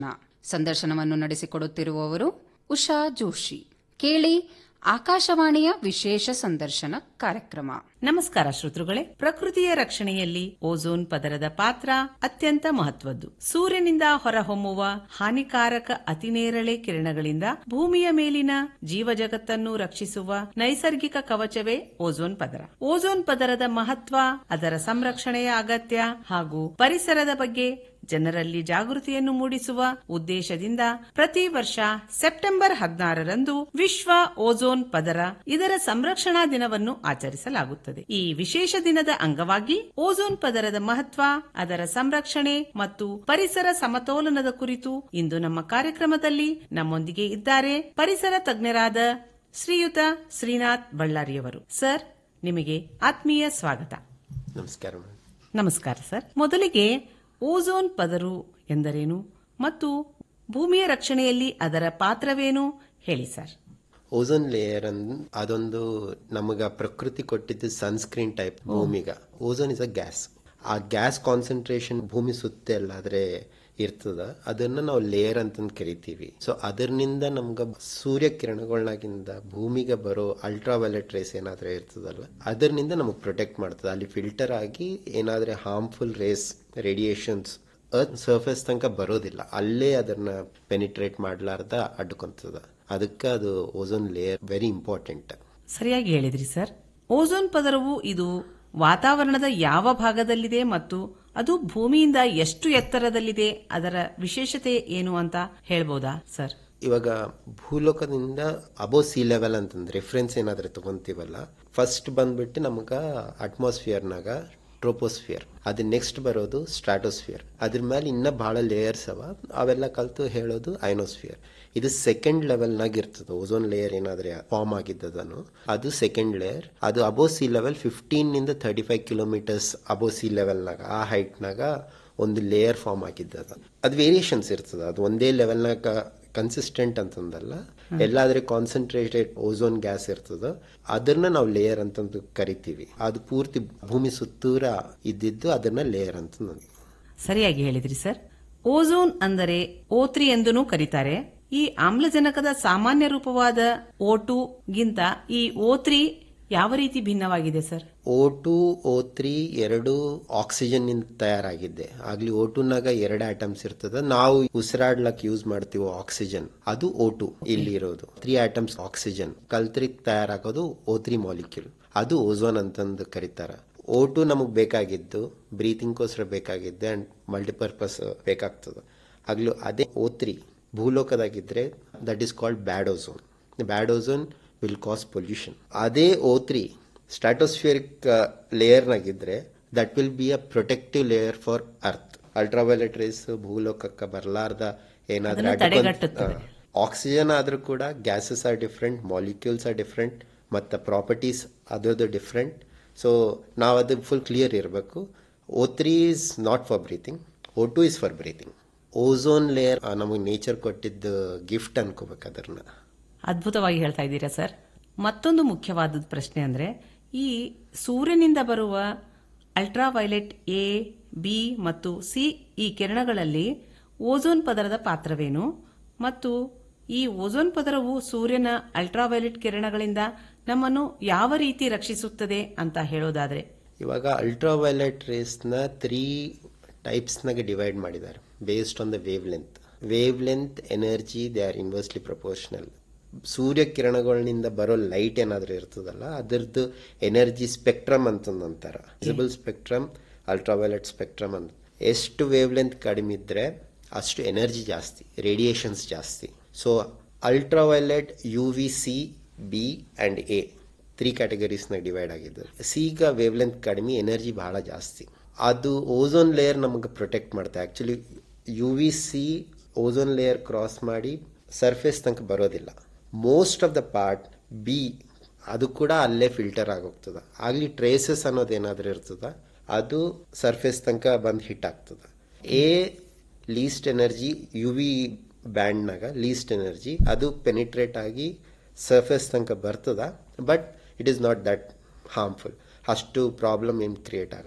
ಸಂದರ್ಶನವನ್ನು ನಡೆಸಿಕೊಡುತ್ತಿರುವವರು ಉಷಾ ಜೋಶಿ ಕೇಳಿ ಆಕಾಶವಾಣಿಯ ವಿಶೇಷ ಸಂದರ್ಶನ ಕಾರ್ಯಕ್ರಮ ನಮಸ್ಕಾರ ಶ್ರೋತೃಗಳೇ ಪ್ರಕೃತಿಯ ರಕ್ಷಣೆಯಲ್ಲಿ ಓಝೋನ್ ಪದರದ ಪಾತ್ರ ಅತ್ಯಂತ ಮಹತ್ವದ್ದು ಸೂರ್ಯನಿಂದ ಹೊರಹೊಮ್ಮುವ ಹಾನಿಕಾರಕ ಅತಿನೇರಳೆ ಕಿರಣಗಳಿಂದ ಭೂಮಿಯ ಮೇಲಿನ ಜೀವಜಗತ್ತನ್ನು ರಕ್ಷಿಸುವ ನೈಸರ್ಗಿಕ ಕವಚವೇ ಓಝೋನ್ ಪದರ ಓಝೋನ್ ಪದರದ ಮಹತ್ವ ಅದರ ಸಂರಕ್ಷಣೆಯ ಅಗತ್ಯ ಹಾಗೂ ಪರಿಸರದ ಬಗ್ಗೆ ಜನರಲ್ಲಿ ಜಾಗೃತಿಯನ್ನು ಮೂಡಿಸುವ ಉದ್ದೇಶದಿಂದ ಪ್ರತಿ ವರ್ಷ ಸೆಪ್ಟೆಂಬರ್ ಹದಿನಾರರಂದು ವಿಶ್ವ ಓಝೋನ್ ಪದರ ಇದರ ಸಂರಕ್ಷಣಾ ದಿನವನ್ನು ಆಚರಿಸಲಾಗುತ್ತದೆ ಈ ವಿಶೇಷ ದಿನದ ಅಂಗವಾಗಿ ಓಝೋನ್ ಪದರದ ಮಹತ್ವ ಅದರ ಸಂರಕ್ಷಣೆ ಮತ್ತು ಪರಿಸರ ಸಮತೋಲನದ ಕುರಿತು ಇಂದು ನಮ್ಮ ಕಾರ್ಯಕ್ರಮದಲ್ಲಿ ನಮ್ಮೊಂದಿಗೆ ಇದ್ದಾರೆ ಪರಿಸರ ತಜ್ಞರಾದ ಶ್ರೀಯುತ ಶ್ರೀನಾಥ್ ಬಳ್ಳಾರಿಯವರು ಸರ್ ನಿಮಗೆ ಆತ್ಮೀಯ ಸ್ವಾಗತ ನಮಸ್ಕಾರ ಮೇಡಮ್ ನಮಸ್ಕಾರ ಸರ್ ಮೊದಲಿಗೆ ಓಝೋನ್ ಪದರು ಎಂದರೇನು ಮತ್ತು ಭೂಮಿಯ ರಕ್ಷಣೆಯಲ್ಲಿ ಅದರ ಪಾತ್ರವೇನು ಹೇಳಿ ಸರ್ ಓಝೋನ್ ಲೇಯರ್ ಅನ್ ಅದೊಂದು ನಮಗ ಪ್ರಕೃತಿ ಕೊಟ್ಟಿದ್ದು ಸನ್ಸ್ಕ್ರೀನ್ ಟೈಪ್ ಭೂಮಿಗ ಓಝೋನ್ ಇಸ್ ಅ ಗ್ಯಾಸ್ ಆ ಗ್ಯಾಸ್ ಕಾನ್ಸಂಟ್ರೇಷನ್ ಭೂಮಿ ಸುತ್ತ ಎಲ್ಲಾದ್ರೆ ಇರ್ತದ ಅದನ್ನ ನಾವು ಲೇಯರ್ ಅಂತಂದು ಕರಿತೀವಿ ಸೊ ಅದರಿಂದ ನಮ್ಗ ಸೂರ್ಯ ಕಿರಣಗಳಾಗಿಂದ ಭೂಮಿಗೆ ಬರೋ ಅಲ್ಟ್ರಾ ವೈಲೆಟ್ ರೇಸ್ ಏನಾದ್ರೆ ಇರ್ತದಲ್ಲ ಅದರಿಂದ ನಮಗೆ ಪ್ರೊಟೆಕ್ಟ್ ಮಾಡ್ತದೆ ಅಲ್ಲಿ ಫಿಲ್ಟರ್ ಆಗಿ ಏನಾದ್ರೆ harmful rays radiations earth surface ತನಕ ಬರೋದಿಲ್ಲ ಅಲ್ಲೇ ಅದನ್ನ ಪೆನಿಟ್ರೇಟ್ ಮಾಡ್ಲಾರ್ದ ಅಡ್ಕೊಂತದ ಅದಕ್ಕೆ ಅದು ಓಝೋನ್ ಲೇಯರ್ ವೆರಿ ಇಂಪಾರ್ಟೆಂಟ್ ಸರಿಯಾಗಿ ಹೇಳಿದ್ರಿ ಸರ್ ಓಝೋನ್ ಪದರವು ಇದು ವಾತಾವರಣದ ಯಾವ ಭಾಗದಲ್ಲಿದೆ ಮತ್ತು ಅದು ಭೂಮಿಯಿಂದ ಎಷ್ಟು ಎತ್ತರದಲ್ಲಿದೆ ಅದರ ವಿಶೇಷತೆ ಏನು ಅಂತ ಹೇಳ್ಬೋದಾ ಸರ್ ಇವಾಗ ಭೂಲೋಕದಿಂದ ಅಬೋ ಸಿ ಲೆವೆಲ್ ಅಂತಂದ್ರೆ ರೆಫರೆನ್ಸ್ ಏನಾದ್ರೆ ತಗೊಂತೀವಲ್ಲ ಫಸ್ಟ್ ಬಂದ್ಬಿಟ್ಟು ನಮಗ ಅಟ್ಮಾಸ್ಫಿಯರ್ನಾಗ ಟ್ರೋಪೋಸ್ಫಿಯರ್ ಅದ್ ನೆಕ್ಸ್ಟ್ ಬರೋದು ಸ್ಟ್ರಾಟೋಸ್ಫಿಯರ್ ಅದ್ರ ಮೇಲೆ ಇನ್ನ ಬಹಳ ಲೇಯರ್ಸ್ ಅವ ಅವೆಲ್ಲ ಕಲ್ತು ಹೇಳೋದು ಐನೋಸ್ಫಿಯರ್ ಇದು ಸೆಕೆಂಡ್ ಲೆವೆಲ್ನಾಗ ಇರ್ತದೆ ಓಝೋನ್ ಲೇಯರ್ ಏನಾದ್ರೆ ಫಾರ್ಮ್ ಆಗಿದ್ದದನು ಅದು ಸೆಕೆಂಡ್ ಲೇಯರ್ ಅದು ಅಬೋ ಸಿ ಲೆವೆಲ್ ಫಿಫ್ಟೀನ್ ನಿಂದ thirty five kilometres above sea ಲೆವೆಲ್ನಾಗ ಆ ಹೈಟ್ನಾಗ ಒಂದು ಲೇಯರ್ ಫಾರ್ಮ್ ಆಗಿದ್ದದ ಅದು ವೇರಿಯೇಷನ್ಸ್ ಇರ್ತದೆ ಅದು ಒಂದೇ ಲೆವೆಲ್ನಾಗ ಕನ್ಸಿಸ್ಟೆಂಟ್ ಅಂತಂದಲ್ಲ ಎಲ್ಲಾದ್ರೆ ಕಾನ್ಸಂಟ್ರೇಟೆಡ್ ಓಝೋನ್ ಗ್ಯಾಸ್ ಇರ್ತದ ಅದನ್ನ ನಾವು ಲೇಯರ್ ಅಂತಂದು ಕರಿತೀವಿ ಅದು ಪೂರ್ತಿ ಭೂಮಿ ಸುತ್ತೂರ ಇದ್ದಿದ್ದು ಅದನ್ನ ಲೇಯರ್ ಅಂತ ನಾನು ಸರಿಯಾಗಿ ಹೇಳಿದ್ರಿ ಸರ್ ಓಝೋನ್ ಅಂದರೆ ಓತ್ರಿ ಎಂದೂ ಕರೀತಾರೆ ಈ ಆಮ್ಲಜನಕದ ಸಾಮಾನ್ಯ ರೂಪವಾದ ಓ ಟು ಗಿಂತ ಈ ಓತ್ರಿ ಯಾವ ರೀತಿ ಭಿನ್ನವಾಗಿದೆ sir O two O three ಎರಡು ಆಕ್ಸಿಜನ್ ನಿಂದ ತಯಾರಾಗಿದ್ದೆ ಆಗ್ಲಿ ಓ ಟುನಾಗ ಎರಡು ಆಟಮ್ಸ್ ಇರ್ತದ ನಾವು ಉಸಿರಾಡ್ಲಕ್ ಯೂಸ್ ಮಾಡ್ತೀವಿ ಆಕ್ಸಿಜನ್ ಅದು ಓ ಟು ಇಲ್ಲಿ ಇರೋದು ತ್ರೀ ಆಟಮ್ಸ್ ಆಕ್ಸಿಜನ್ ಕಲ್ತ್ರಿ ತಯಾರಾಗೋದು ಓ ತ್ರೀ ಮಾಲಿಕ್ಯೂಲ್ ಅದು ಓಝೋನ್ ಅಂತಂದು ಕರೀತಾರ ಓ ಟು ನಮಗ್ ಬೇಕಾಗಿದ್ದು ಬ್ರೀತಿಂಗ್ಗೋಸ್ಕರ ಬೇಕಾಗಿದ್ದೆ ಅಂಡ್ ಮಲ್ಟಿಪರ್ಪಸ್ ಬೇಕಾಗ್ತದೆ ಆಗ್ಲೂ ಅದೇ ಓ ತ್ರೀ ಭೂಲೋಕದಾಗಿದ್ರೆ that is called bad ozone bad ozone will cause pollution ಅದೇ ಓ ತ್ರೀ ಸ್ಟ್ರಾಟೋಸ್ಫಿಯರಿಕ್ ಲೇಯರ್ನಾಗಿದ್ರೆ that will be a protective layer for earth ultraviolet rays ಭೂಲೋಕಕ್ಕೆ ಬರಲಾರ್ದ ಏನಾದ್ರೆ ಅದನ್ನ ತಡೆಗಟ್ಟುತ್ತದೆ. ಆಕ್ಸಿಜನ್ ಆದ್ರೂ ಕೂಡ gases are different molecules are different ಮತ್ತು ಪ್ರಾಪರ್ಟೀಸ್ ಅದರದ್ದು ಡಿಫ್ರೆಂಟ್ ಸೊ ನಾವು ಅದು ಫುಲ್ ಕ್ಲಿಯರ್ ಇರಬೇಕು O three is not for breathing O two is for breathing ozone layer ನಮಗೆ ನೇಚರ್ ಕೊಟ್ಟಿದ್ದು ಗಿಫ್ಟ್ ಅನ್ಕೋಬೇಕು ಅದನ್ನ ಅದ್ಭುತವಾಗಿ ಹೇಳ್ತಾ ಇದ್ದೀರಾ ಸರ್ ಮತ್ತೊಂದು ಮುಖ್ಯವಾದ ಪ್ರಶ್ನೆ ಅಂದ್ರೆ ಈ ಸೂರ್ಯನಿಂದ ಬರುವ ಅಲ್ಟ್ರಾ ವೈಲೆಟ್ ಎ ಬಿ ಮತ್ತು ಸಿ ಈ ಕಿರಣಗಳಲ್ಲಿ ಓಝೋನ್ ಪದರದ ಪಾತ್ರವೇನು ಮತ್ತು ಈ ಓಝೋನ್ ಪದರವು ಸೂರ್ಯನ ಅಲ್ಟ್ರಾ ವೈಲೆಟ್ ಕಿರಣಗಳಿಂದ ನಮ್ಮನ್ನು ಯಾವ ರೀತಿ ರಕ್ಷಿಸುತ್ತದೆ ಅಂತ ಹೇಳೋದಾದ್ರೆ ಇವಾಗ ಅಲ್ಟ್ರಾ ವೈಲೆಟ್ ರೇಸ್ನ ತ್ರೀ ಟೈಪ್ಸ್ನಾಗ ಡಿವೈಡ್ ಮಾಡಿದ್ದಾರೆ based on the wavelength wavelength energy they are inversely proportional ಸೂರ್ಯ ಕಿರಣಗಳಿಂದ ಬರೋ ಲೈಟ್ ಏನಾದರೂ ಇರ್ತದಲ್ಲ ಅದರದ್ದು ಎನರ್ಜಿ ಸ್ಪೆಕ್ಟ್ರಮ್ ಅಂತಂದು ಅಂತಾರ visible spectrum ultraviolet spectrum ಅಂತ ಎಷ್ಟು ವೇವ್ ಲೆಂತ್ ಕಡಿಮೆ ಇದ್ರೆ ಅಷ್ಟು ಎನರ್ಜಿ ಜಾಸ್ತಿ ರೇಡಿಯೇಷನ್ಸ್ ಜಾಸ್ತಿ so ultraviolet U V C B and A three ಕ್ಯಾಟಗರೀಸ್ನಾಗ ಡಿವೈಡ್ ಆಗಿದ್ದು ಸಿಗ ವೇವ್ ಲೆಂತ್ ಕಡಿಮೆ ಎನರ್ಜಿ ಬಹಳ ಜಾಸ್ತಿ ಅದು ಓಝೋನ್ ಲೇಯರ್ ನಮಗೆ ಪ್ರೊಟೆಕ್ಟ್ ಮಾಡುತ್ತೆ actually U V C ozone layer cross ಮಾಡಿ ಸರ್ಫೇಸ್ ತನಕ ಬರೋದಿಲ್ಲ most of the part B ಅದು ಕೂಡ ಅಲ್ಲೇ ಫಿಲ್ಟರ್ ಆಗೋಗ್ತದೆ ಆಗಲಿ ಟ್ರೇಸಸ್ ಅನ್ನೋದೇನಾದ್ರೂ ಇರ್ತದ ಅದು ಸರ್ಫೇಸ್ ತನಕ ಬಂದು ಹಿಟ್ ಆಗ್ತದೆ A least energy U V ಬ್ಯಾಂಡ್ನಾಗ ಲೀಸ್ಟ್ ಎನರ್ಜಿ ಅದು ಪೆನಿಟ್ರೇಟ್ ಆಗಿ ಸರ್ಫೇಸ್ ತನಕ ಬರ್ತದ but it is not that harmful ಅಷ್ಟು ಪ್ರಾಬ್ಲಮ್ ಏನು ಕ್ರಿಯೇಟ್ ಆಗಲ್ಲ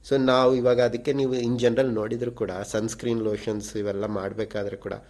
ಸೊ ನಾವು ಇವಾಗ ಅದಕ್ಕೆ ನೀವು ಇನ್ ಜನರಲ್ ನೋಡಿದ್ರು ಕೂಡ ಸನ್ಸ್ಕ್ರೀನ್ ಲೋಷನ್ಸ್ ಇವೆಲ್ಲ ಮಾಡಬೇಕಾದ್ರೆ ಕೂಡ